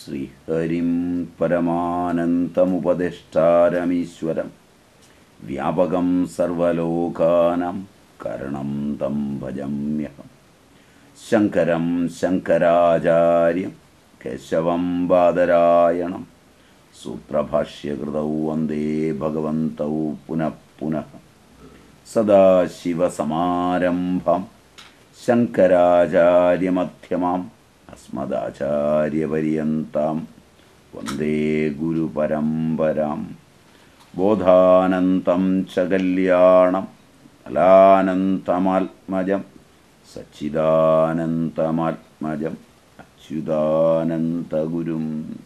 ശ്രീഹരിം പരമാനന്തമുപദിഷ്ടാരമീശ്വരം വ്യാപകം സർവലോകാനാം കരണം തം ഭജമ്യഹം ശങ്കരം ശങ്കരാചാര്യം കേശവം ബാദരായണം സൂത്രഭാഷ്യകൃതൗ വന്ദേ ഭഗവന്തൗ പുനഃ പുനഃ സദാശിവസമാരംഭം ശങ്കരാചാര്യമധ്യമാം അസ്മദാചാര്യപര്യന്താം വന്ദേ ഗുരുപരമ്പരാം ബോധാനന്തം ച കല്യാണം ഫലാനന്തമാത്മജം സച്ചിദാനന്തമാത്മജം അച്യുതാനന്തഗുരും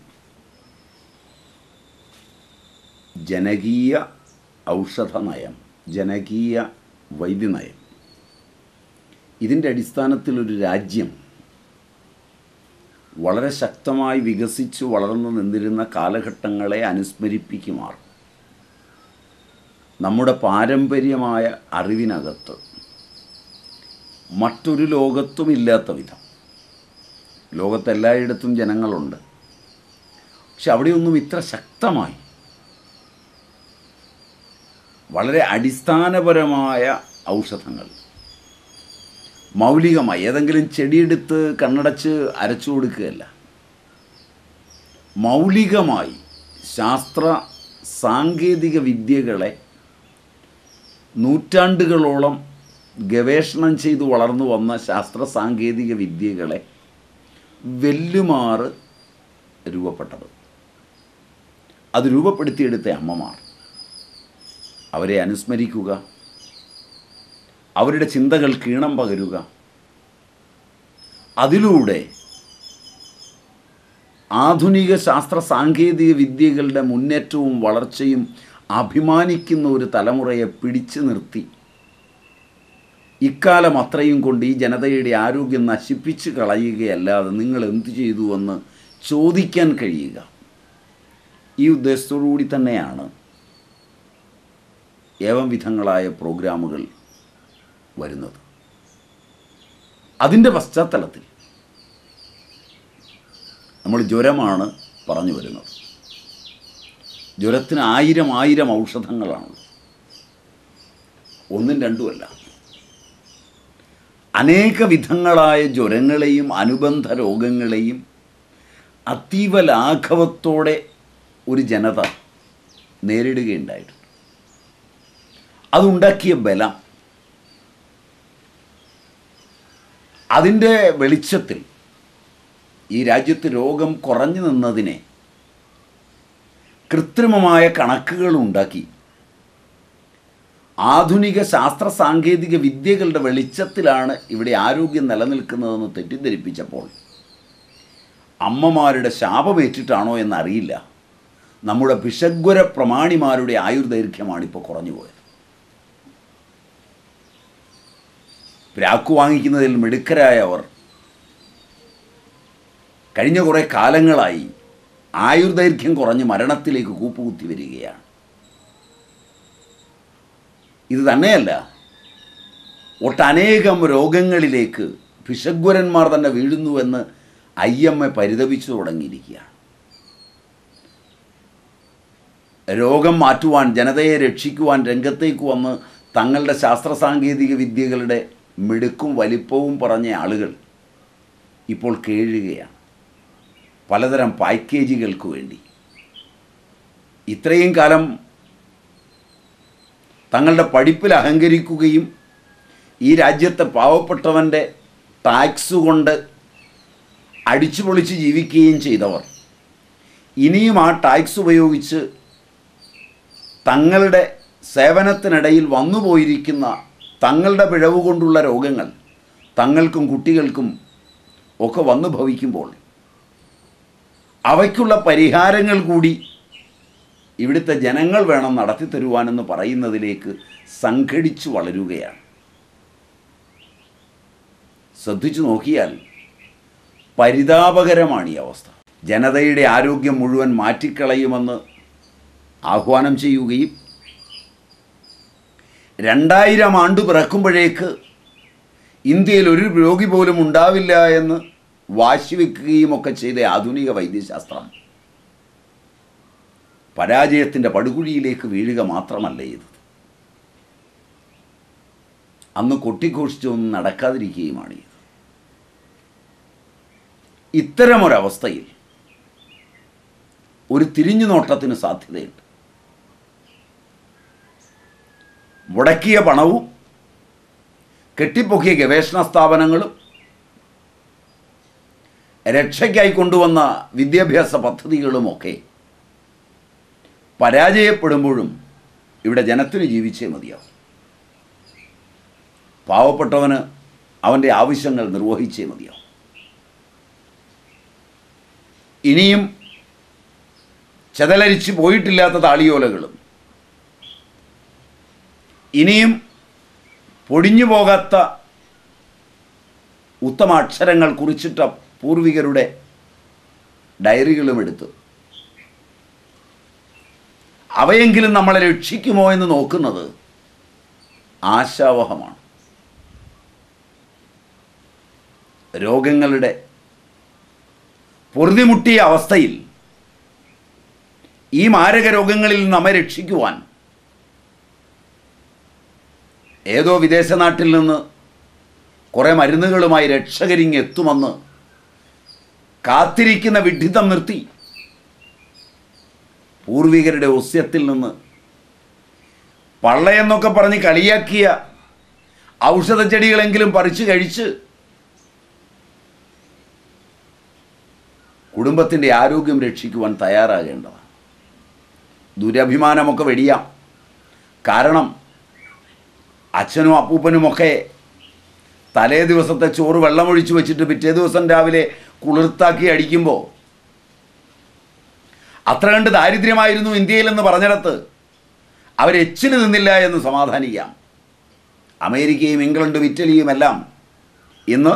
ജനകീയ ഔഷധനയം ജനകീയ വൈദ്യനയം ഇതിൻ്റെ അടിസ്ഥാനത്തിൽ ഒരു രാജ്യം വളരെ ശക്തമായി വികസിച്ചു വളർന്നു നിന്നിരുന്ന കാലഘട്ടങ്ങളെ അനുസ്മരിപ്പിക്കുമാർ നമ്മുടെ പാരമ്പര്യമായ അറിവിനകത്ത് മറ്റൊരു ലോകത്തും ഇല്ലാത്ത വിധം ലോകത്തെല്ലായിടത്തും ജനങ്ങളുണ്ട് പക്ഷെ അവിടെയൊന്നും ഇത്ര ശക്തമായി വളരെ അടിസ്ഥാനപരമായ ഔഷധങ്ങൾ മൗലികമായി ഏതെങ്കിലും ചെടിയെടുത്ത് കണ്ണടച്ച് അരച്ചു കൊടുക്കുകയല്ല മൗലികമായി ശാസ്ത്ര സാങ്കേതിക വിദ്യകളെ നൂറ്റാണ്ടുകളോളം ഗവേഷണം ചെയ്തു വളർന്നു വന്ന ശാസ്ത്ര സാങ്കേതിക വിദ്യകളെ വെല്ലുമാറ് രൂപപ്പെട്ടത് അത് രൂപപ്പെടുത്തിയെടുത്ത അമ്മമാർ അവരെ അനുസ്മരിക്കുക അവരുടെ ചിന്തകൾ കീണം പകരുക അതിലൂടെ ആധുനിക ശാസ്ത്ര സാങ്കേതിക വിദ്യകളുടെ മുന്നേറ്റവും വളർച്ചയും അഭിമാനിക്കുന്ന ഒരു തലമുറയെ പിടിച്ചു നിർത്തി ഇക്കാലം അത്രയും കൊണ്ട് ഈ ജനതയുടെ ആരോഗ്യം നശിപ്പിച്ച് കളയുകയല്ലാതെ നിങ്ങൾ എന്തു ചെയ്തു എന്ന് ചോദിക്കാൻ കഴിയുക ഈ ഉദ്ദേശത്തോടു കൂടി തന്നെയാണ് ഏവം വിധങ്ങളായ പ്രോഗ്രാമുകൾ വരുന്നത് അതിൻ്റെ പശ്ചാത്തലത്തിൽ നമ്മൾ ജ്വരമാണ് പറഞ്ഞു വരുന്നത് ജ്വരത്തിന് ആയിരം ആയിരം ഔഷധങ്ങളാണ് ഒന്നും രണ്ടുമല്ല അനേക വിധങ്ങളായ ജ്വരങ്ങളെയും അനുബന്ധ രോഗങ്ങളെയും അതീവ ലാഘവത്തോടെ ഒരു ജനത നേരിടുകയുണ്ടായിട്ടുണ്ട് അതുണ്ടാക്കിയ ബലം അതിൻ്റെ വെളിച്ചത്തിൽ ഈ രാജ്യത്ത് രോഗം കുറഞ്ഞു നിന്നതിനെ കൃത്രിമമായ കണക്കുകൾ ഉണ്ടാക്കി ആധുനിക ശാസ്ത്ര സാങ്കേതിക വിദ്യകളുടെ വെളിച്ചത്തിലാണ് ഇവിടെ ആരോഗ്യം നിലനിൽക്കുന്നതെന്ന് തെറ്റിദ്ധരിപ്പിച്ചപ്പോൾ അമ്മമാരുടെ ശാപമേറ്റിട്ടാണോ എന്നറിയില്ല നമ്മുടെ ഭിഷഗ്വര പ്രമാണിമാരുടെ ആയുർദൈർഘ്യമാണ് ഇപ്പോൾ കുറഞ്ഞു പോയത് പ്രാക്കു വാങ്ങിക്കുന്നതിൽ മിടുക്കരായ അവർ കഴിഞ്ഞ കുറേ കാലങ്ങളായി ആയുർദൈർഘ്യം കുറഞ്ഞ് മരണത്തിലേക്ക് കൂപ്പുകുത്തി വരികയാണ് ഇത് തന്നെയല്ല ഒട്ടനേകം രോഗങ്ങളിലേക്ക് ഭിഷഗ്വരന്മാർ തന്നെ വീഴുന്നുവെന്ന് ഐ എം എ പരിതപിച്ചു തുടങ്ങിയിരിക്കുകയാണ് രോഗം മാറ്റുവാൻ ജനതയെ രക്ഷിക്കുവാൻ രംഗത്തേക്ക് വന്ന് തങ്ങളുടെ ശാസ്ത്ര സാങ്കേതിക വിദ്യകളുടെ മിടുക്കും വലിപ്പവും പറഞ്ഞ ആളുകൾ ഇപ്പോൾ കേഴുകയാണ് പലതരം പാക്കേജുകൾക്ക് വേണ്ടി ഇത്രയും കാലം തങ്ങളുടെ പഠിപ്പിൽ അഹങ്കരിക്കുകയും ഈ രാജ്യത്തെ പാവപ്പെട്ടവൻ്റെ ടാക്സ് കൊണ്ട് അടിച്ചു പൊളിച്ച് ജീവിക്കുകയും ചെയ്തവർ ഇനിയും ആ ടാക്സ് ഉപയോഗിച്ച് തങ്ങളുടെ സേവനത്തിനിടയിൽ വന്നുപോയിരിക്കുന്ന തങ്ങളുടെ പിഴവ് കൊണ്ടുള്ള രോഗങ്ങൾ തങ്ങൾക്കും കുട്ടികൾക്കും ഒക്കെ വന്നു ഭവിക്കുമ്പോൾ അവയ്ക്കുള്ള പരിഹാരങ്ങൾ കൂടി ഇവിടുത്തെ ജനങ്ങൾ വേണം നടത്തി തരുവാനെന്ന് പറയുന്നതിലേക്ക് സംഘടിച്ചു വളരുകയാണ് ശ്രദ്ധിച്ചു നോക്കിയാൽ പരിതാപകരമാണ് ഈ അവസ്ഥ ജനതയുടെ ആരോഗ്യം മുഴുവൻ മാറ്റിക്കളയുമെന്ന് ആഹ്വാനം ചെയ്യുകയും രണ്ടായിരം ആണ്ട് പിറക്കുമ്പോഴേക്ക് ഇന്ത്യയിൽ ഒരു രോഗി പോലും ഉണ്ടാവില്ല എന്ന് വാശിവെക്കുകയും ഒക്കെ ചെയ്ത ആധുനിക വൈദ്യശാസ്ത്രം പരാജയത്തിൻ്റെ പടുകുഴിയിലേക്ക് വീഴുക മാത്രമല്ല ചെയ്തത് അന്ന് കൊട്ടിഘോഷിച്ചൊന്നും നടക്കാതിരിക്കുകയുമാണ് ചെയ്തത് ഇത്തരമൊരവസ്ഥയിൽ ഒരു തിരിഞ്ഞു നോട്ടത്തിന് സാധ്യതയുണ്ട് മുടക്കിയ പണവും കെട്ടിപ്പൊക്കിയ ഗവേഷണ സ്ഥാപനങ്ങളും രക്ഷയ്ക്കായി കൊണ്ടുവന്ന വിദ്യാഭ്യാസ പദ്ധതികളുമൊക്കെ പരാജയപ്പെടുമ്പോഴും ഇവിടെ ജനത്തിന് ജീവിച്ചേ മതിയാവും പാവപ്പെട്ടവന് അവൻ്റെ ആവശ്യങ്ങൾ നിർവഹിച്ചേ മതിയാവും ഇനിയും ചെതലരിച്ച് പോയിട്ടില്ലാത്ത താളിയോലകളും ഇനിയും പൊടിഞ്ഞു പോകാത്ത ഉത്തമ അക്ഷരങ്ങൾ കുറിച്ചിട്ട പൂർവികരുടെ ഡയറികളും എടുത്ത് അവയെങ്കിലും നമ്മളെ രക്ഷിക്കുമോ എന്ന് നോക്കുന്നത് ആശാവഹമാണ് രോഗങ്ങളുടെ പൊറുതിമുട്ടിയ അവസ്ഥയിൽ ഈ മാരക രോഗങ്ങളിൽ നമ്മെ രക്ഷിക്കുവാൻ ഏതോ വിദേശ നാട്ടിൽ നിന്ന് കുറേ മരുന്നുകളുമായി രക്ഷകരിങ് എത്തുമെന്ന് കാത്തിരിക്കുന്ന വിഡ്ഢിത്തം നിർത്തി പൂർവികരുടെ ഒസ്യത്തിൽ നിന്ന് പള്ളയെന്നൊക്കെ പറഞ്ഞ് കളിയാക്കിയ ഔഷധച്ചെടികളെങ്കിലും പറിച്ചു കഴിച്ച് കുടുംബത്തിൻ്റെ ആരോഗ്യം രക്ഷിക്കുവാൻ തയ്യാറാകേണ്ടതാണ് ദുരഭിമാനമൊക്കെ വെടിയാം കാരണം അച്ഛനും അപ്പൂപ്പനുമൊക്കെ തലേ ദിവസത്തെ ചോറ് വെള്ളമൊഴിച്ച് വെച്ചിട്ട് പിറ്റേ ദിവസം രാവിലെ കുളിർത്താക്കി അടിക്കുമ്പോൾ അത്ര കണ്ട് ദാരിദ്ര്യമായിരുന്നു ഇന്ത്യയിലെന്ന് പറഞ്ഞിടത്ത് അവരെച്ചിന് നിന്നില്ല എന്ന് സമാധാനിക്കാം അമേരിക്കയും ഇംഗ്ലണ്ടും ഇറ്റലിയും എല്ലാം ഇന്ന്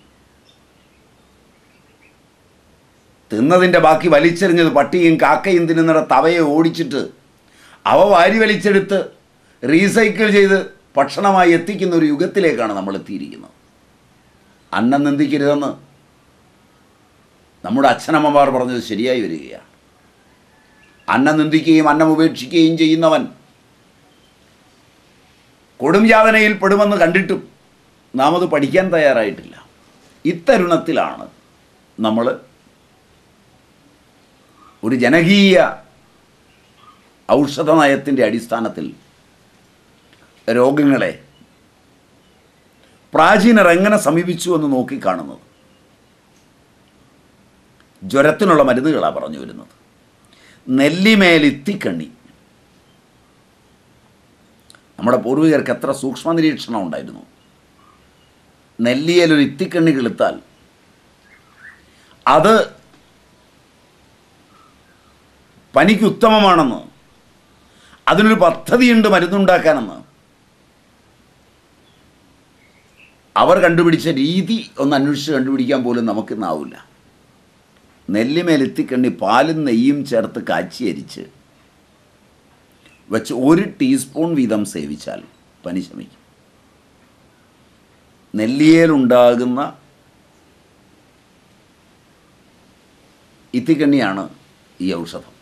തിന്നതിൻ്റെ ബാക്കി വലിച്ചെറിഞ്ഞത് പട്ടിയും കാക്കയും തിന്നുന്നിട തവയെ ഓടിച്ചിട്ട് അവ വാരി വലിച്ചെടുത്ത് റീസൈക്കിൾ ചെയ്ത് ഭക്ഷണമായി എത്തിക്കുന്ന ഒരു യുഗത്തിലേക്കാണ് നമ്മൾ എത്തിയിരിക്കുന്നത് അന്നം നിന്ദിക്കരുതെന്ന് നമ്മുടെ അച്ഛനമ്മമാർ പറഞ്ഞത് ശരിയായി വരികയാണ് അന്നം നിന്ദിക്കുകയും അന്നം ഉപേക്ഷിക്കുകയും ചെയ്യുന്നവൻ കൊടും യാതനയിൽ പെടുമെന്ന് കണ്ടിട്ടും നാം അത് പഠിക്കാൻ തയ്യാറായിട്ടില്ല ഇത്തരുണത്തിലാണ് നമ്മൾ ഒരു ജനകീയ ഔഷധ നയത്തിൻ്റെ അടിസ്ഥാനത്തിൽ രോഗങ്ങളെ പ്രാചീനർ എങ്ങനെ സമീപിച്ചു എന്ന് നോക്കിക്കാണുന്നത് ജ്വരത്തിനുള്ള മരുന്നുകളാണ് പറഞ്ഞു വരുന്നത് നെല്ലിമേലിത്തിക്കണ്ണി നമ്മുടെ പൂർവികർക്ക് എത്ര സൂക്ഷ്മ നിരീക്ഷണം ഉണ്ടായിരുന്നു നെല്ലിയേലൊരു ഇത്തിക്കണ്ണി കിളുത്താൽ അത് പനിക്ക് ഉത്തമമാണെന്ന് അതിനൊരു പദ്ധതിയുണ്ട് മരുന്നുണ്ടാക്കാനെന്ന് അവർ കണ്ടുപിടിച്ച രീതി ഒന്ന് അന്വേഷിച്ച് കണ്ടുപിടിക്കാൻ പോലും നമുക്കിന്നാവില്ല നെല്ലിമേലെത്തിക്കണ്ണി പാലും നെയ്യും ചേർത്ത് കാച്ചിയരിച്ച് വെച്ച് ഒരു ടീസ്പൂൺ വീതം സേവിച്ചാൽ പനി ശമിക്കും നെല്ലിയേലുണ്ടാകുന്ന ഇത്തിക്കണ്ണിയാണ് ഈ ഔഷധം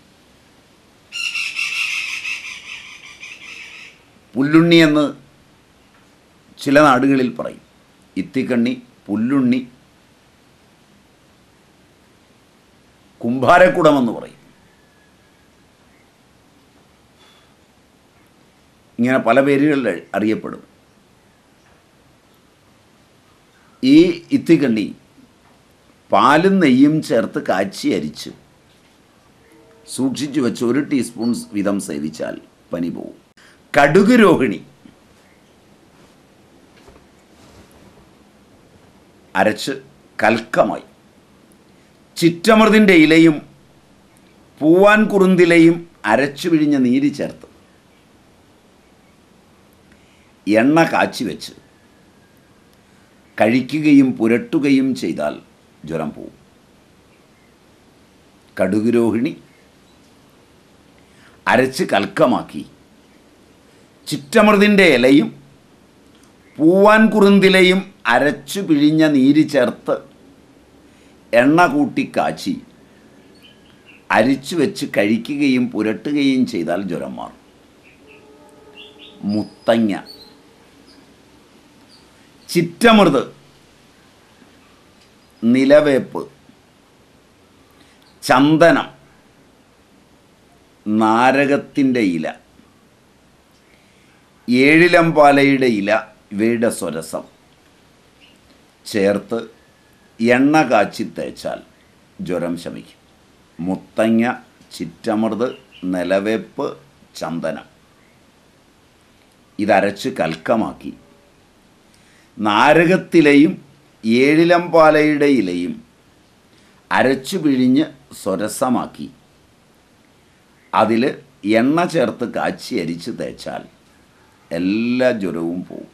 പുല്ലുണ്ണി എന്ന് ചില നാടുകളിൽ പറയും ഇത്തിക്കണ്ണി പുല്ലുണ്ണി കുംഭാരക്കുടമെന്ന് പറയും ഇങ്ങനെ പല പേരുകളിൽ അറിയപ്പെടും ഈ ഇത്തിക്കണ്ണി പാലും നെയ്യും ചേർത്ത് കാച്ചി അരിച്ച് സൂക്ഷിച്ചു വെച്ച് ഒരു ടീസ്പൂൺ വീതം സേവിച്ചാൽ പനി പോവും കടുക് രോഹിണി അരച്ച് കൽക്കമായി ചിറ്റമൃതിൻ്റെ ഇലയും പൂവാൻ കുറുന്തിലയും അരച്ചു പിഴിഞ്ഞ നീര് ചേർത്ത് എണ്ണ കാച്ചി വെച്ച് കഴിക്കുകയും പുരട്ടുകയും ചെയ്താൽ ജ്വരം പോവും കടുക് രോഹിണി അരച്ച് കൽക്കമാക്കി ചിറ്റമൃതിൻ്റെ ഇലയും പൂവാൻ കുറുന്തിലയും അരച്ചു പിഴിഞ്ഞ നീര് ചേർത്ത് എണ്ണ കൂട്ടി കാച്ചി അരിച്ചു വെച്ച് കഴിക്കുകയും പുരട്ടുകയും ചെയ്താൽ ജ്വരം മാറും മുത്തങ്ങ ചിറ്റമൃത് നിലവേപ്പ് ചന്ദനം നാരകത്തിൻ്റെ ഇല ഏഴിലംപാലയുടെ ഇല ഇവയുടെ സ്വരസം ചേർത്ത് എണ്ണ കാച്ചി തേച്ചാൽ ജ്വരം ശമിക്കും മുത്തങ്ങ ചിറ്റമൃത് നിലവേപ്പ് ചന്ദനം ഇതരച്ച് കൽക്കമാക്കി നാരകത്തിലയും ഏഴിലംപാലയുടെ ഇലയും അരച്ചു പിഴിഞ്ഞ് സ്വരസമാക്കി അതിൽ എണ്ണ ചേർത്ത് കാച്ചി അരിച്ച് തേച്ചാൽ എല്ലാ ജ്വരവും പോവും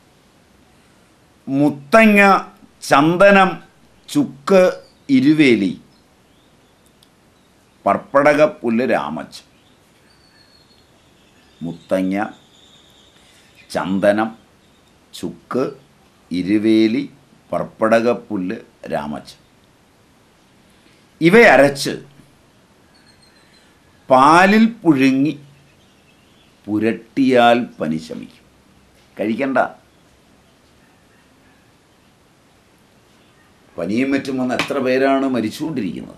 മുത്തങ്ങ ചന്ദനം ചുക്ക് ഇരുവേലി പർപ്പടകപ്പുല്ല് രാമച്ച് മുത്തങ്ങ ചന്ദനം ചുക്ക് ഇരുവേലി പർപ്പടകപ്പുല്ല് രാമച്ച് ഇവയരച്ച് പാലിൽ പുഴുങ്ങി പുരട്ടിയാൽ പനി ശമിക്കും കഴിക്കണ്ട പനിയും മറ്റും വന്ന് എത്ര പേരാണ് മരിച്ചുകൊണ്ടിരിക്കുന്നത്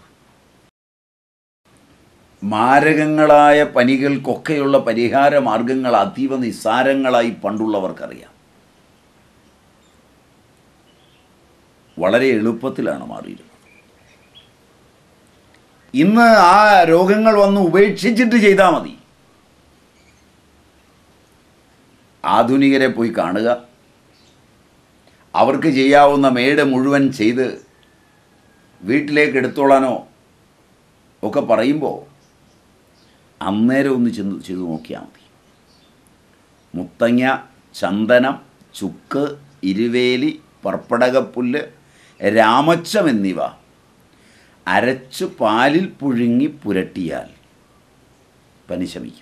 മാരകങ്ങളായ പനികൾക്കൊക്കെയുള്ള പരിഹാര മാർഗങ്ങൾ അതീവ നിസ്സാരങ്ങളായി പണ്ടുള്ളവർക്കറിയാം വളരെ എളുപ്പത്തിലാണ് മാറിയിരുന്നത് ഇന്ന് ആ രോഗങ്ങൾ വന്ന് ഉപേക്ഷിച്ചിട്ട് ചെയ്താൽ മതി ആധുനികരെ പോയി കാണുക അവർക്ക് ചെയ്യാവുന്ന മേട് മുഴുവൻ ചെയ്ത് വീട്ടിലേക്ക് എടുത്തോളാനോ ഒക്കെ പറയുമ്പോൾ അന്നേരം ഒന്ന് ചെന്ന് ചെയ്തു നോക്കിയാൽ മതി മുത്തങ്ങ ചന്ദനം ചുക്ക് ഇരുവേലി പർപ്പടകപ്പുല്ല് രാമച്ചം എന്നിവ അരച്ചു പാലിൽ പുഴുങ്ങി പുരട്ടിയാൽ പനി ശമിക്കും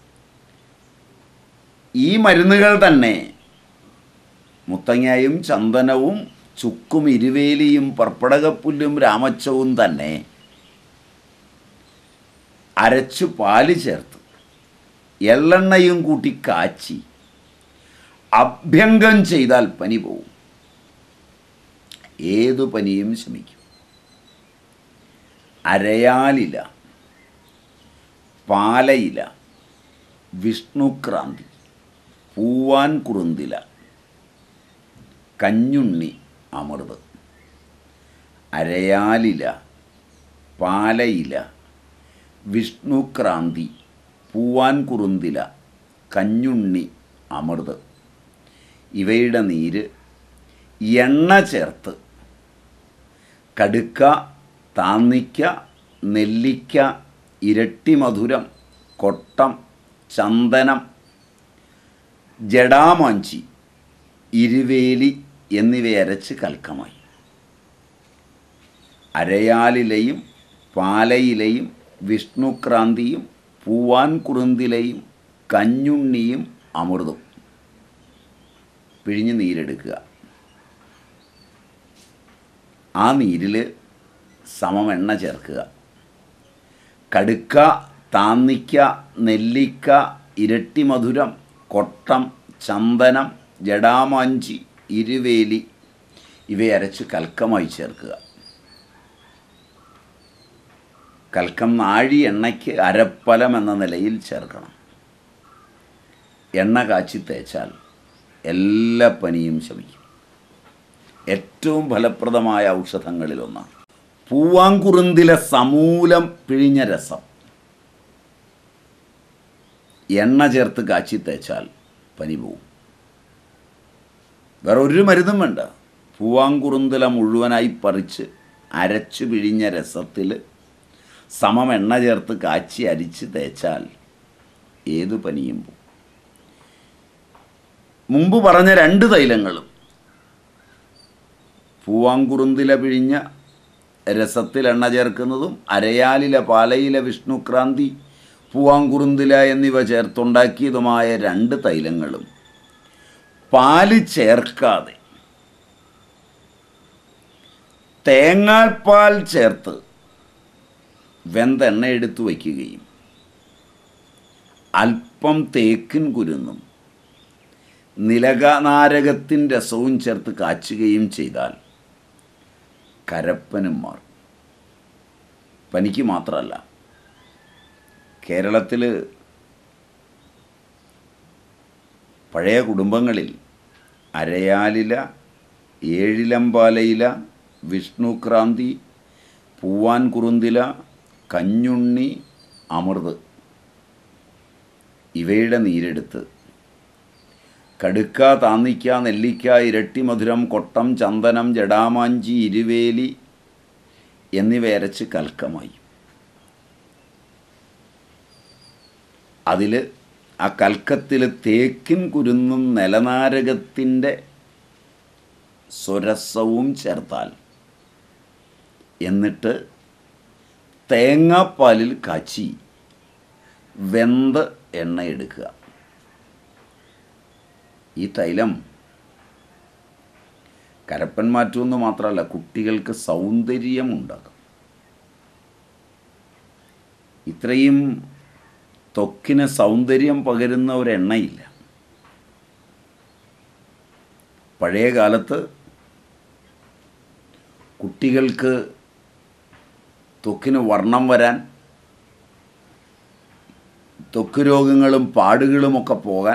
ഈ മരുന്നുകൾ തന്നെ മുത്തങ്ങയും ചന്ദനവും ചുക്കും ഇരുവേലിയും പർപ്പടകപ്പുല്ലും രാമച്ചവും തന്നെ അരച്ചു പാല് ചേർത്ത് എള്ളെണ്ണയും കൂട്ടി കാച്ചി അഭ്യംഗം ചെയ്താൽ പനി പോവും ഏതു പനിയും ശമിക്കും അരയാലില പാലയില വിഷ്ണുക്രാന്തി പൂവാൻ കുറുന്തില കഞ്ഞുണ്ണി അമൃത് അരയാലില പാലയില വിഷ്ണുക്രാന്തി പൂവാൻ കുറുന്തില കഞ്ഞുണ്ണി അമൃത് ഇവയുടെ നീര് എണ്ണ ചേർത്ത് കടുക്ക താന്നിക്ക നെല്ലിക്ക ഇരട്ടി മധുരം കൊട്ടം ചന്ദനം ജടാമാഞ്ചി ഇരുവേലി എന്നിവയരച്ച് കൽക്കമായി അരയാലിലയും പാലയിലയും വിഷ്ണുക്രാന്തിയും പൂവാൻ കുറുന്തിലയും കഞ്ഞുണ്ണിയും അമൃതും പിഴിഞ്ഞ് നീരെടുക്കുക ആ നീരിൽ സമം എണ്ണ ചേർക്കുക കടുക്ക താന്നിക്ക നെല്ലിക്ക ഇരട്ടി മധുരം കൊട്ടം ചന്ദനം ജടാമാഞ്ചി ഇരുവേലി ഇവയരച്ച് കൽക്കമായി ചേർക്കുക കൽക്കം നാഴി എണ്ണയ്ക്ക് അരപ്പലം എന്ന നിലയിൽ ചേർക്കണം എണ്ണ കാച്ചി തേച്ചാൽ എല്ലാ പനിയും ശമിക്കും ഏറ്റവും ഫലപ്രദമായ ഔഷധങ്ങളിലൊന്നാണ് പൂവാങ്കുറുന്തിലെ സമൂലം പിഴിഞ്ഞ രസം എണ്ണ ചേർത്ത് കാച്ചി തേച്ചാൽ പനി പോവും വേറെ ഒരു മരുന്നും വേണ്ട പൂവാങ്കുറുന്തില മുഴുവനായി പറിച്ച് അരച്ചു പിഴിഞ്ഞ രസത്തിൽ സമം എണ്ണ ചേർത്ത് കാച്ചി അരിച്ച് തേച്ചാൽ ഏതു പനിയും പോവും മുമ്പ് പറഞ്ഞ രണ്ട് തൈലങ്ങളും പൂവാങ്കുറുന്തില പിഴിഞ്ഞ രസത്തിൽ എണ്ണ ചേർക്കുന്നതും അരയാലില പാലയില വിഷ്ണുക്രാന്തി പൂവാങ്കുറുന്തില എന്നിവ ചേർത്തുണ്ടാക്കിയതുമായ രണ്ട് തൈലങ്ങളും പാല് ചേർക്കാതെ തേങ്ങാപ്പാൽ ചേർത്ത് വെന്തെണ്ണ എടുത്തു വയ്ക്കുകയും അല്പം തേക്കിൻ കുരുന്നും നിലകനാരകത്തിൻ്റെ രസവും ചേർത്ത് കാച്ചുകയും ചെയ്താൽ കരപ്പനും മാറും പനിക്ക് മാത്രമല്ല കേരളത്തിൽ പഴയ കുടുംബങ്ങളിൽ അരയാലില ഏഴിലമ്പാലയില വിഷ്ണുക്രാന്തി പൂവാൻ കുറുന്തില കഞ്ഞുണ്ണി അമൃത് ഇവയുടെ നീരെടുത്ത് കടുക്ക താന്നിക്ക നെല്ലിക്ക ഇരട്ടി മധുരം കൊട്ടം ചന്ദനം ജടാമാഞ്ചി ഇരുവേലി എന്നിവ അരച്ച് കൽക്കമായി അതിൽ ആ കൽക്കത്തിൽ തേക്കിൻ കുരുന്നും നിലനാരകത്തിൻ്റെ സ്വരസവും ചേർത്താൽ എന്നിട്ട് തേങ്ങാപ്പാലിൽ കാച്ചി വെന്ത് എണ്ണ എടുക്കുക ഈ തൈലം കരപ്പൻ മാറ്റുമെന്ന് മാത്രമല്ല കുട്ടികൾക്ക് സൗന്ദര്യമുണ്ടാകും ഇത്രയും ത്വക്കിന് സൗന്ദര്യം പകരുന്ന ഒരു എണ്ണയില്ല പഴയ കാലത്ത് കുട്ടികൾക്ക് ത്വക്കിന് വർണ്ണം വരാൻ ത്വക്ക് രോഗങ്ങളും പാടുകളുമൊക്കെ പോകാൻ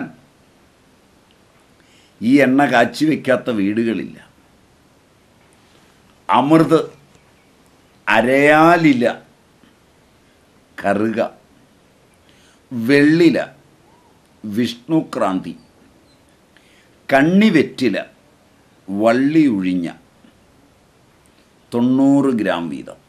ഈ എണ്ണ കാച്ചി വയ്ക്കാത്ത വീടുകളില്ല അമൃത് അരയാലില കറുക വെള്ളില വിഷ്ണുക്രാന്തി കണ്ണിവെറ്റില വള്ളി ഉഴിഞ്ഞ തൊണ്ണൂറ് ഗ്രാം വീതം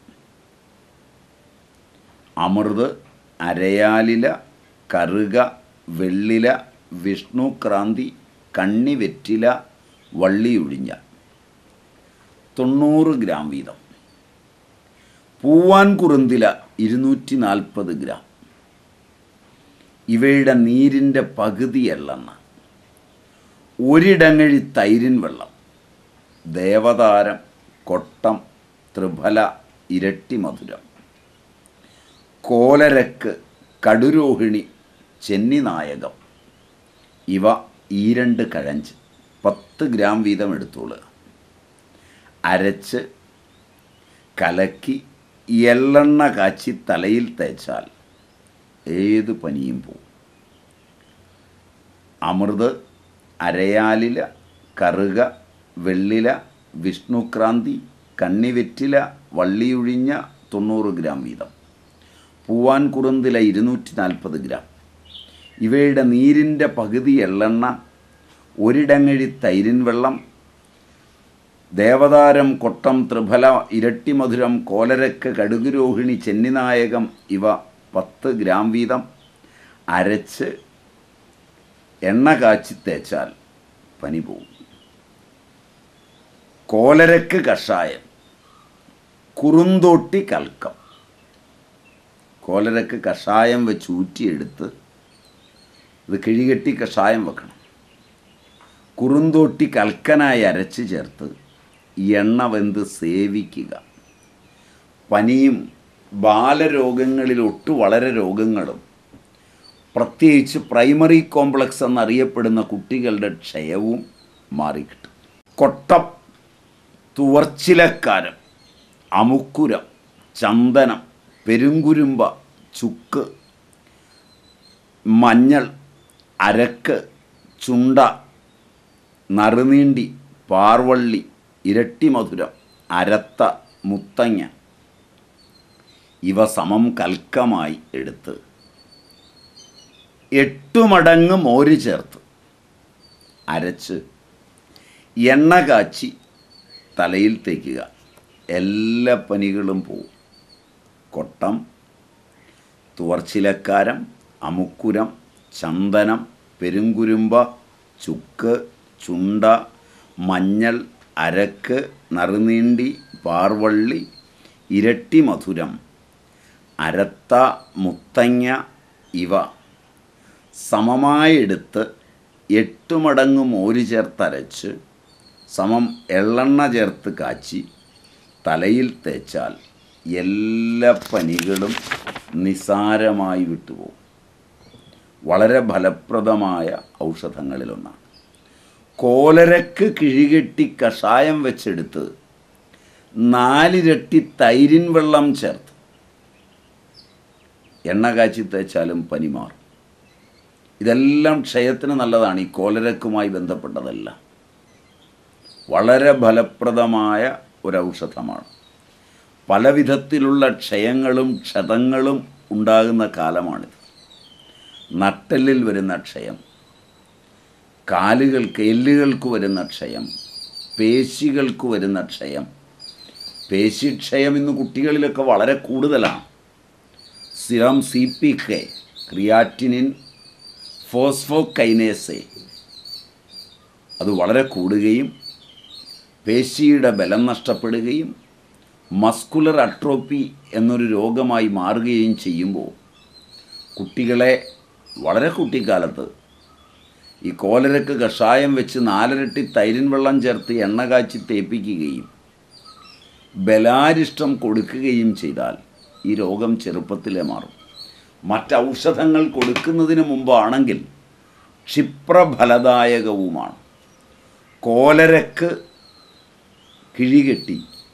അമൃത് അരയാലില കറുക വെള്ളില വിഷ്ണുക്രാന്തി കണ്ണിവെറ്റില വള്ളിയൊഴിഞ്ഞ തൊണ്ണൂറ് ഗ്രാം വീതം പൂവാൻ കുറുന്തില ഇരുന്നൂറ്റി നാൽപ്പത് ഗ്രാം ഇവയുടെ നീരിൻ്റെ പകുതി എള്ളെണ്ണ ഒരിടങ്ങഴി തൈരിൻ വെള്ളം ദേവതാരം കൊട്ടം ത്രിഫല ഇരട്ടി മധുരം കോലരക്ക് കടുരോഹിണി ചെന്നിനായകം ഇവ ഈ രണ്ട് കഴഞ്ച് പത്ത് ഗ്രാം വീതം എടുത്തോളുക അരച്ച് കലക്കി എള്ളെണ്ണ കാച്ചി തലയിൽ തേച്ചാൽ ഏത് പനിയും പോവും അമൃത് അരയാലില കറുക വെള്ളില വിഷ്ണുക്രാന്തി കണ്ണിവെറ്റില വള്ളിയുഴിഞ്ഞ തൊണ്ണൂറ് ഗ്രാം വീതം പൂവാൻ കുറുന്തില ഇരുന്നൂറ്റി നാൽപ്പത് ഗ്രാം ഇവയുടെ നീരിൻ്റെ പകുതി എള്ളെണ്ണ ഒരിടങ്ങഴി തൈരിൻ വെള്ളം ദേവതാരം കൊട്ടം ത്രിഫല ഇരട്ടി മധുരം കോലരക്ക് കടുകുരോഹിണി ചെന്നിനായകം ഇവ പത്ത് ഗ്രാം വീതം അരച്ച് എണ്ണ കാച്ചി തേച്ചാൽ പനി പോകും കോലരക്ക് കഷായം കുറുന്തോട്ടി കൽക്കം കോലരക്ക് കഷായം വെച്ച് ഊറ്റിയെടുത്ത് ഇത് കിഴികെട്ടി കഷായം വെക്കണം കുറുന്തോട്ടി കൽക്കനായി അരച്ച് ചേർത്ത് എണ്ണ വെന്ത് സേവിക്കുക പനിയും ബാലരോഗങ്ങളിൽ ഒട്ടു വളരെ രോഗങ്ങളും പ്രത്യേകിച്ച് പ്രൈമറി കോംപ്ലക്സ് എന്നറിയപ്പെടുന്ന കുട്ടികളുടെ ക്ഷയവും മാറിക്കിട്ടും കൊട്ടം തുവർച്ചിലക്കാരം അമുക്കുരം ചന്ദനം പെരുങ്കുരുമ്പ ചുക്ക് മഞ്ഞൾ അരക്ക് ചുണ്ട നറുനീണ്ടി പാർവള്ളി ഇരട്ടി മധുരം അരത്ത മുത്തങ്ങ ഇവ സമം കൽക്കമായി എടുത്ത് എട്ടു മടങ്ങ് മോര് ചേർത്ത് അരച്ച് എണ്ണ കാച്ചി തലയിൽ തേക്കുക എല്ലാ പനികളും പോവും കൊട്ടം തുവർച്ചിലക്കാരം അമുക്കുരം ചന്ദനം പെരുങ്കുരുമ്പ ചുക്ക് ചുണ്ട മഞ്ഞൾ അരക്ക് നറുനീണ്ടി പാർവള്ളി ഇരട്ടി മധുരം അരത്ത മുത്തങ്ങ ഇവ സമമായെടുത്ത് എട്ട് മടങ്ങ് മോര് ചേർത്തരച്ച് സമം എള്ളെണ്ണ ചേർത്ത് കാച്ചി തലയിൽ തേച്ചാൽ എല്ലാ പനികളും നിസാരമായി വിട്ടുപോകും വളരെ ഫലപ്രദമായ ഔഷധങ്ങളിലൊന്നാണ് കോലരക്ക് കിഴികെട്ടി കഷായം വെച്ചെടുത്ത് നാലിരട്ടി തൈരിൻ വെള്ളം ചേർത്ത് എണ്ണ കാച്ചി തേച്ചാലും പനി മാറും ഇതെല്ലാം ക്ഷയത്തിന് നല്ലതാണ് ഈ കോലരക്കുമായി ബന്ധപ്പെട്ടതെല്ലാം വളരെ ഫലപ്രദമായ ഒരൗഷധമാണ് പല വിധത്തിലുള്ള ക്ഷയങ്ങളും ക്ഷതങ്ങളും ഉണ്ടാകുന്ന കാലമാണിത് നട്ടെല്ലിൽ വരുന്ന ക്ഷയം കാലുകൾക്ക് എല്ലുകൾക്ക് വരുന്ന ക്ഷയം പേശികൾക്ക് വരുന്ന ക്ഷയം പേശിക്ഷയം ഇന്ന് കുട്ടികളിലൊക്കെ വളരെ കൂടുതലാണ് serum C P K creatinine ഫോസ്ഫോകൈനേസെ അത് വളരെ കൂടുകയും പേശിയുടെ ബലം നഷ്ടപ്പെടുകയും മസ്കുലർ അട്രോപ്പി എന്നൊരു രോഗമായി മാറുകയും ചെയ്യുമ്പോൾ കുട്ടികളെ വളരെ കുട്ടിക്കാലത്ത് ഈ കോലരക്ക് കഷായം വെച്ച് നാലരട്ടി തൈരിൻ വെള്ളം ചേർത്ത് എണ്ണ കാച്ചി തേപ്പിക്കുകയും ബലാരിഷ്ടം കൊടുക്കുകയും ചെയ്താൽ ഈ രോഗം ചെറുപ്പത്തിലേ മാറും മറ്റൗഷധങ്ങൾ കൊടുക്കുന്നതിന് മുമ്പാണെങ്കിൽ ക്ഷിപ്രഫലദായകവുമാണ് കോലരക്ക് കിഴികെട്ടി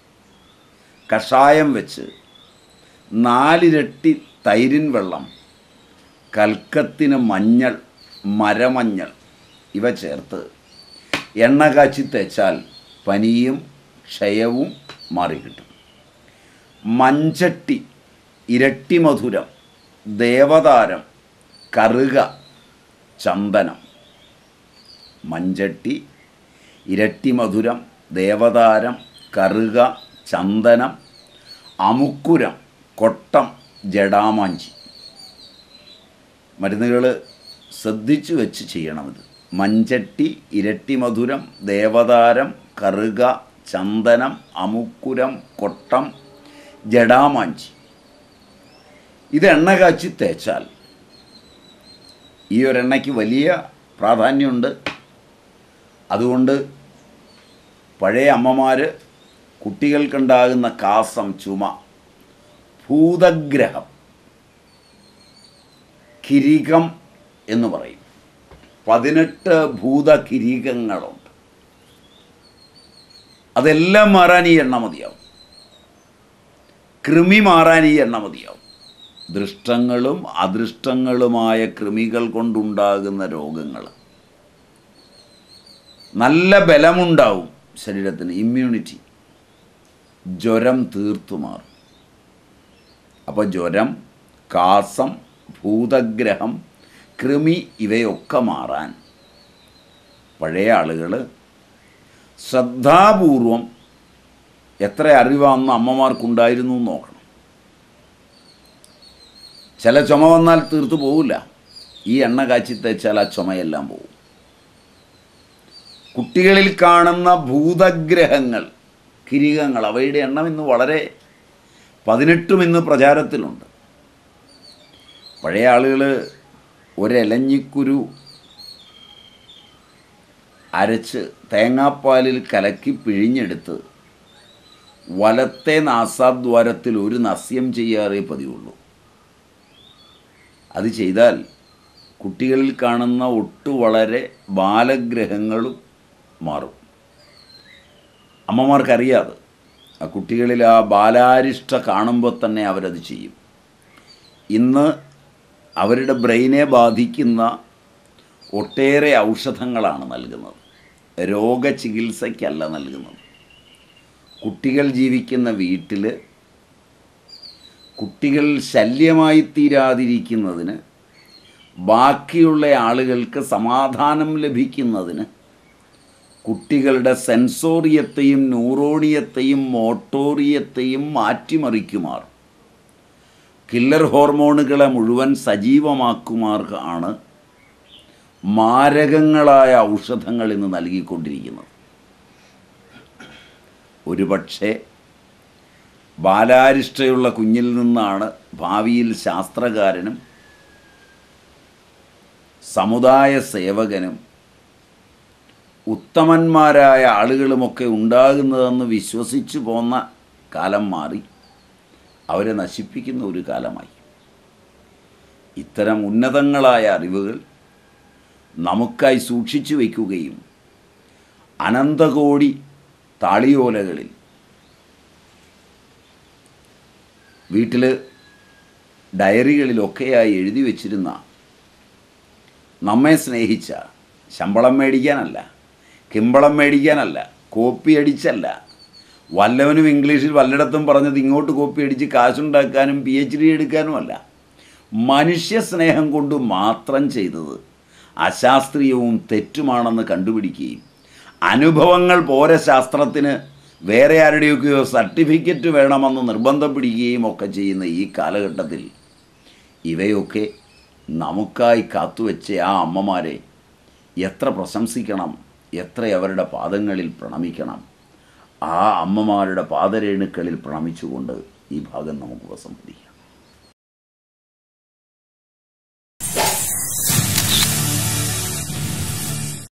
കഷായം വെച്ച് നാലിരട്ടി തൈരിൻ വെള്ളം കൽക്കത്തിന് മഞ്ഞൾ മരമഞ്ഞൾ ഇവ ചേർത്ത് എണ്ണ കാച്ചി തേച്ചാൽ പനിയും ക്ഷയവും മാറിക്കിട്ടും മഞ്ചട്ടി ഇരട്ടി മധുരം ദേവതാരം കറുക ചന്ദനം മഞ്ചട്ടി ഇരട്ടി മധുരം ദേവതാരം കറുക ചന്ദനം അമുക്കുരം കൊട്ടം ജടാമാഞ്ചി മരുന്നുകൾ ശ്രദ്ധിച്ചു വെച്ച് ചെയ്യണമിത് മഞ്ചട്ടി ഇരട്ടി മധുരം ദേവതാരം കറുക ചന്ദനം അമുക്കുരം കൊട്ടം ജടാമാഞ്ചി ഇത് എണ്ണ കാച്ചി തേച്ചാൽ ഈ ഒരെണ്ണയ്ക്ക് വലിയ പ്രാധാന്യമുണ്ട് അതുകൊണ്ട് പഴയ അമ്മമാർ കുട്ടികൾക്കുണ്ടാകുന്ന കാസം ചുമ ഭൂതഗ്രഹം കിരീകം എന്ന് പറയും പതിനെട്ട് ഭൂതകിരീകങ്ങളുണ്ട് അതെല്ലാം മാറാൻ ഈ എണ്ണ മതിയാവും കൃമി മാറാൻ ഈ എണ്ണ മതിയാവും ദൃഷ്ടങ്ങളും അദൃഷ്ടങ്ങളുമായ കൃമികൾ കൊണ്ടുണ്ടാകുന്ന രോഗങ്ങൾ നല്ല ബലമുണ്ടാവും ശരീരത്തിന് ഇമ്മ്യൂണിറ്റി ജ്വരം തീർത്തു മാറും അപ്പോൾ ജ്വരം കാസം ഭൂതഗ്രഹം കൃമി ഇവയൊക്കെ മാറാൻ പഴയ ആളുകൾ ശ്രദ്ധാപൂർവം എത്ര അറിവാന്ന് അമ്മമാർക്കുണ്ടായിരുന്നു എന്ന് നോക്കണം ചില ചുമ വന്നാൽ തീർത്തു പോവില്ല ഈ എണ്ണ കാച്ചി തേച്ചാൽ ആ ചുമയെല്ലാം പോകും കുട്ടികളിൽ കാണുന്ന ഭൂതഗ്രഹങ്ങൾ കിരീകങ്ങൾ അവയുടെ എണ്ണം ഇന്ന് വളരെ പതിനെട്ടും ഇന്ന് പ്രചാരത്തിലുണ്ട് പഴയ ആളുകൾ ഒരെലഞ്ഞിക്കുരു അരച്ച് തേങ്ങാപ്പാലിൽ കലക്കി പിഴിഞ്ഞെടുത്ത് വലത്തെ നാസാദ്വാരത്തിൽ ഒരു നസ്യം ചെയ്യാറേ പതിവുള്ളൂ അത് ചെയ്താൽ കുട്ടികളിൽ കാണുന്ന ഒട്ടു വളരെ ബാലഗ്രഹങ്ങളും മാറും അമ്മമാർക്കറിയാതെ ആ കുട്ടികളിൽ ആ ബാലാരിഷ്ട കാണുമ്പോൾ തന്നെ അവരത് ചെയ്യും ഇന്ന് അവരുടെ ബ്രെയിനെ ബാധിക്കുന്ന ഒട്ടേറെ ഔഷധങ്ങളാണ് നൽകുന്നത് രോഗചികിത്സയ്ക്കല്ല നൽകുന്നത് കുട്ടികൾ ജീവിക്കുന്ന വീട്ടിൽ കുട്ടികൾ ശല്യമായി തീരാതിരിക്കുന്നതിന് ബാക്കിയുള്ള ആളുകൾക്ക് സമാധാനം ലഭിക്കുന്നതിന് കുട്ടികളുടെ സെൻസോറിയത്തെയും ന്യൂറോണിയത്തെയും മോട്ടോറിയത്തെയും മാറ്റിമറിക്കുമാർ കില്ലർ ഹോർമോണുകളെ മുഴുവൻ സജീവമാക്കുമാർ ആണ് മാരകങ്ങളായ ഔഷധങ്ങൾ ഇന്ന് നൽകിക്കൊണ്ടിരിക്കുന്നത് ഒരുപക്ഷെ ബാലാരിഷ്ടയുള്ള കുഞ്ഞിൽ നിന്നാണ് ഭാവിയിൽ ശാസ്ത്രകാരനും സമുദായ സേവകനും ഉത്തമന്മാരായ ആളുകളുമൊക്കെ ഉണ്ടാകുന്നതെന്ന് വിശ്വസിച്ചു പോന്ന കാലം മാറി അവരെ നശിപ്പിക്കുന്ന ഒരു കാലമായി ഇത്തരം ഉന്നതങ്ങളായ അറിവുകൾ നമുക്കായി സൂക്ഷിച്ചു വയ്ക്കുകയും അനന്തകോടി താളിയോലകളിൽ വീട്ടിൽ ഡയറികളിലൊക്കെയായി എഴുതി വച്ചിരുന്ന നമ്മെ സ്നേഹിച്ച ശമ്പളം മേടിക്കാനല്ല കിമ്പളം മേടിക്കാനല്ല കോപ്പി അടിച്ചല്ല വല്ലവനും ഇംഗ്ലീഷിൽ വല്ലയിടത്തും പറഞ്ഞത് ഇങ്ങോട്ട് കോപ്പി അടിച്ച് കാശുണ്ടാക്കാനും പി എച്ച് ഡി എടുക്കാനുമല്ല മനുഷ്യ സ്നേഹം കൊണ്ട് മാത്രം ചെയ്തത് അശാസ്ത്രീയവും തെറ്റുമാണെന്ന് കണ്ടുപിടിക്കുകയും അനുഭവങ്ങൾ പോരെ ശാസ്ത്രത്തിന് വേറെ ആരുടെയൊക്കെയോ സർട്ടിഫിക്കറ്റ് വേണമെന്ന് നിർബന്ധം പിടിക്കുകയും ഒക്കെ ചെയ്യുന്ന ഈ കാലഘട്ടത്തിൽ ഇവയൊക്കെ നമുക്കായി കാത്തുവെച്ച ആ അമ്മമാരെ എത്ര പ്രശംസിക്കണം എത്ര അവരുടെ പാദങ്ങളിൽ പ്രണമിക്കണം ആ അമ്മമാരുടെ പാദരേണുക്കളിൽ പ്രണമിച്ചുകൊണ്ട് ഈ ഭാഗം നമുക്ക് ഉപസംഹരിക്കാം